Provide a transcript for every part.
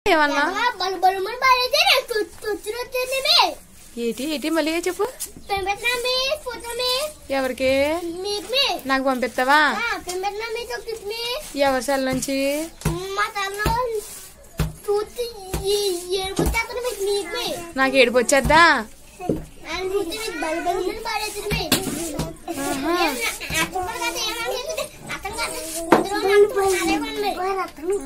ఏమన్నా బలు బలు మన బాలైతే తొచ్చులు వచ్చేది ఏటి ఏటి మళ్ళీ చెప్పు పెంపెట్టినా పోతామే ఎవరికి మీకు మీ నాకు పంపిస్తావా పెంపెట్టినా మీ తొక్కి ఎవరి సెల్ నుంచి మా తలలో చూసి ఏడుపు తాకని మీకు మీకు మీ నాకు ఏడుపు వచ్చేద్దా ఆయన చూసి మీకు బలు బలు మన బాలైతే మీ అక్కడ కదా ఏమని అక్కడ కదా ఇందులో అదే పండి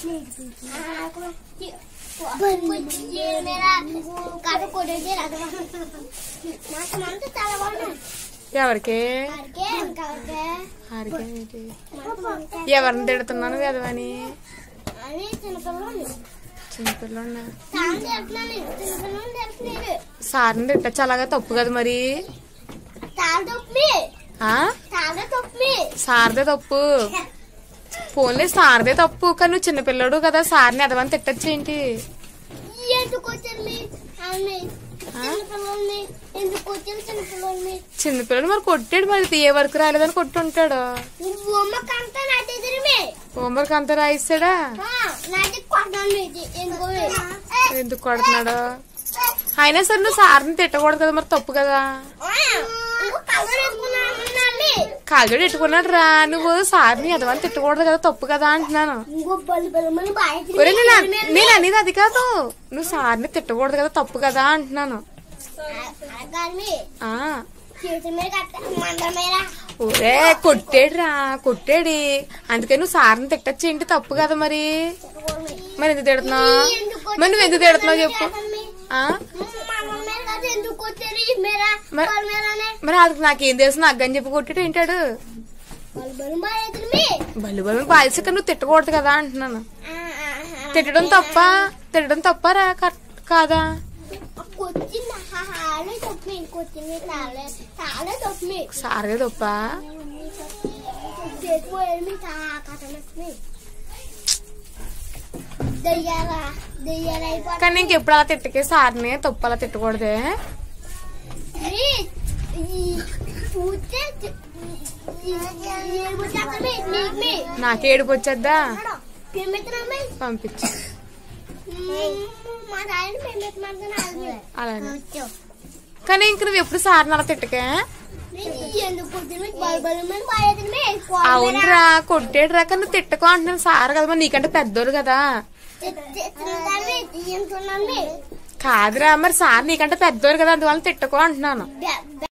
ये मेरा काफी कोडे दे रहा था मैं सामान तो सारा बोलना ఎవరికి करके करके ఆడికే ఏంటి? ఎవరిని తిడుతున్నాను కదవని అని చిన్నపిల్లలు చిన్నపిల్లన్నా తాను తిడుతున్నాను చిన్నపిల్లలు తిడుతున్నారు సార్ని తిట్టచ్చు అలాగా తప్పు కదా మరి తాను తొప్పి ఆ తాను తొప్పి సార్దే తప్పు ఫోన్లే సార్దే తప్పు కానీ నువ్వు చిన్నపిల్లడు కదా సార్ని ఎదవని తిట్టచ్చు ఏంటి ఎందుకు వచ్చారు మీ ఆమె చిన్నపిల్లల్ని ఎందుకు వచ్చారు చిన్నపిల్లల్ని చిన్నపిల్లడు మరి కొట్టాడు మరి ఏ వర్క్ రాలేదని కొట్టుంటాడు బొమ్మకంతా నాటేదిరి మీ హోంవర్క్ అంతా రాయిస్తాడా నాటి కొట్టాను మీది ఎందుకు ఎందుకు కొడుతున్నాడు అయినా సరే నువ్వు సార్ని తిట్టకూడదు కదా మరి తప్పు కదా ఇంకో కలర్ వేసుకున్నాను కాజోడు ఎట్టుకున్నాడు రా నువ్వు సార్ని ఎదవని తిట్టకూడదు కదా తప్పు కదా అంటున్నాను ఇంకో బలు బలు మన బాగా ఒరే నేను అన్- నేను అనేది అది కాదు నువ్వు సార్ని తిట్టకూడదు కదా తప్పు కదా అంటున్నాను అడగాలి ఆ చేతి మీద కట్ట మండ మీద ఒరే కొట్టాడు రా కొట్టాడు అందుకని నువ్వు సార్ని తిట్టచ్చు ఏంటి తప్పు కదా మరి మరి ఎందుకు తిడుతున్నావు మరి నువ్వు ఎందుకు తిడుతున్నావు చెప్పు ఆ మన మీద కాదు ఎందుకు వచ్చారు ఈ మీద మరి- వాళ్ళ మీదనే మరి అది నాకేం తెలుసు నాకు అని చెప్పి కొట్టాడు ఏంటాడు బలు బలు బాగా మీ బల్లి బల్లి బాధ్యత కానీ నువ్వు తిట్టకూడదు కదా అంటున్నాను తిట్టడం తప్ప తిట్టడం తప్ప రా కరెక్ట్ కాదా కొచ్చింది హాలే తప్పి కొచ్చింది తాలే తాలే తప్పి సార్దే తప్ప చేతి పోయారు మీ కథమే దయ్యాలా దయ్యాలు అయిపోతుంది కానీ ఇంకెప్పుడు అలా తిట్టకే సార్ని తప్పు అలా తిట్టకూడదే చూస్తే నాకే ఏడుపు వచ్చేద్దా పెంపెత్తనమ్మే పంపించు మా ఆయన పెంపెత్తమంటున్నా అలానే కానీ ఇంక నువ్వు ఎప్పుడు సార్ని అలా తిట్టకే ఎందుకు కొట్టిన బలబలమని బాగా అవునరా కొట్టాడు రా కానీ నువ్వు తిట్టకో అంటున్నాను సార్ కదా మరి నీకంటే పెద్దోడు కదా తింటున్నాను కాదురా మరి సార్ నీకంటే పెద్దోడు కదా అందువల్ల తిట్టకో అంటున్నాను